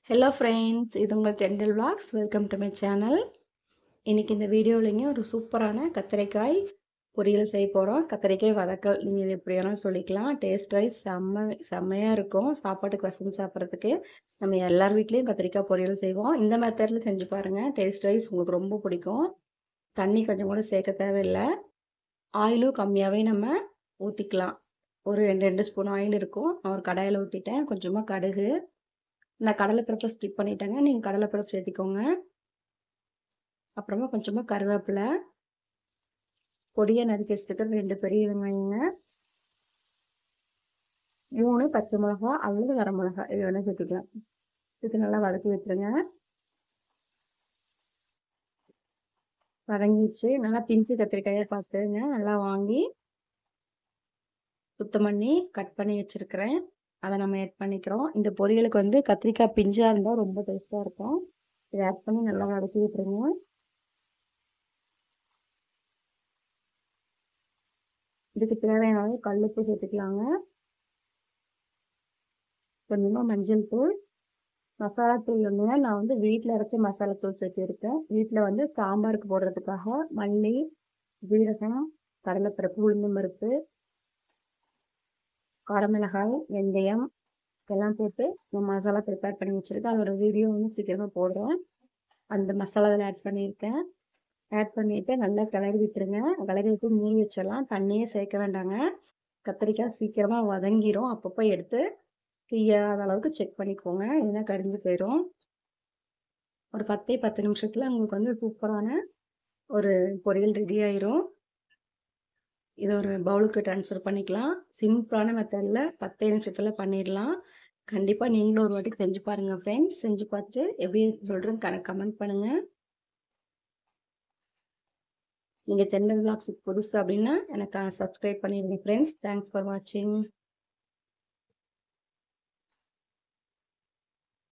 hello friends இது உங்கள் dental vlogs welcome to my channel இன்றைக்கி இந்த வீடியோவிலைங்க ஒரு சூப்பரான கத்திரிக்காய் பொரியல் செய்ய போகிறோம் கத்திரிக்காய் வதக்கல் நீங்கள் இது எப்படி வேணாலும் சொல்லிக்கலாம் டேஸ்ட் வைஸ் செம்ம செம்மையாக இருக்கும் சாப்பாட்டுக்கு வசதி சாப்பிட்றதுக்கு நம்ம எல்லார் வீட்லேயும் கத்திரிக்காய் பொரியல் செய்வோம் இந்த மெத்தடில் செஞ்சு பாருங்கள் டேஸ்ட் வைஸ் உங்களுக்கு ரொம்ப பிடிக்கும் தண்ணி கொஞ்சம் கூட சேர்க்க தேவையில்லை ஆயிலும் கம்மியாகவே நம்ம ஊற்றிக்கலாம் ஒரு ரெண்டு ரெண்டு ஸ்பூன் ஆயில் இருக்கும் நான் ஒரு கடாயில் ஊற்றிட்டேன் கொஞ்சமாக கடுகு நான் கடலைப்பருப்பை ஸ்கிப் பண்ணிட்டேங்க நீங்கள் கடலைப்பருப்பு சேர்த்திக்கோங்க அப்புறமா கொஞ்சமாக கருவேப்பிலை பொடியை நறுக்கி வச்சுட்டு ரெண்டு பெரிய வெங்காயங்க மூணு பச்சை மிளகா அல்லது வர மிளகா இது வேணால் சேர்த்துக்கலாம் இது நல்லா வதக்கி வச்சுருங்க வதங்கிச்சு நல்லா பிஞ்சு கத்திரிக்காயை பார்த்துங்க நல்லா வாங்கி சுத்தம் பண்ணி கட் பண்ணி வச்சுருக்கிறேன் அதை நம்ம ஆட் பண்ணிக்கிறோம் இந்த பொரியலுக்கு வந்து கத்திரிக்காய் பிஞ்சாக இருந்தால் ரொம்ப டேஸ்ட்டாக இருக்கும் இதை ஆட் பண்ணி நல்லா வதக்கி விட்டுருங்க இதுக்கு தேவையான அளவு கல்லுப்பு சேர்த்துக்கலாங்க கொஞ்சமாக மஞ்சள் தூள் மசாலா தூள் வந்து நான் வந்து வீட்டில் அரைச்ச மசாலா தூள் சேர்த்துருக்கேன் வீட்டில் வந்து சாம்பாருக்கு போடுறதுக்காக மல்லி ஜீரகம் கடலைப்பருப்பு உளுந்து பருப்பு காரமிளகாய் வெந்தயம் இதெல்லாம் போட்டு நான் மசாலா ப்ரிப்பேர் பண்ணி வச்சுருக்கேன் அதோட வீடியோ வந்து சீக்கிரமாக போடுறேன் அந்த மசாலா அதில் ஆட் பண்ணியிருக்கேன் ஆட் பண்ணிவிட்டு நல்லா கிளறி விட்டுருங்க கிளறி விட்டு மூடி வச்சிடலாம் தண்ணியே சேர்க்க வேண்டாங்க கத்திரிக்காய் சீக்கிரமாக வதங்கிரும் அப்பப்போ எடுத்து தீயாத அளவுக்கு செக் பண்ணிக்கோங்க இல்லைன்னா கரிஞ்சு போயிடும் ஒரு பத்தே பத்து நிமிஷத்தில் உங்களுக்கு வந்து சூப்பரான ஒரு பொரியல் ரெடி ஆயிரும் இதை ஒரு பவுலுக்கு ட்ரான்ஸ்ஃபர் பண்ணிக்கலாம் சிம்பிளான மெத்தடில் பத்தே நிமிஷத்தில் பண்ணிடலாம் கண்டிப்பாக நீங்களும் ஒரு வாட்டி செஞ்சு பாருங்கள் ஃப்ரெண்ட்ஸ் செஞ்சு பார்த்துட்டு எப்படி சொல்கிறேன்னு கணக்கு கமெண்ட் பண்ணுங்கள் நீங்கள் தென்னல் விளாக்ஸுக்கு புதுசு அப்படின்னா எனக்கு சப்ஸ்கிரைப் பண்ணிடுங்க ஃப்ரெண்ட்ஸ் தேங்க்ஸ் ஃபார் வாட்சிங்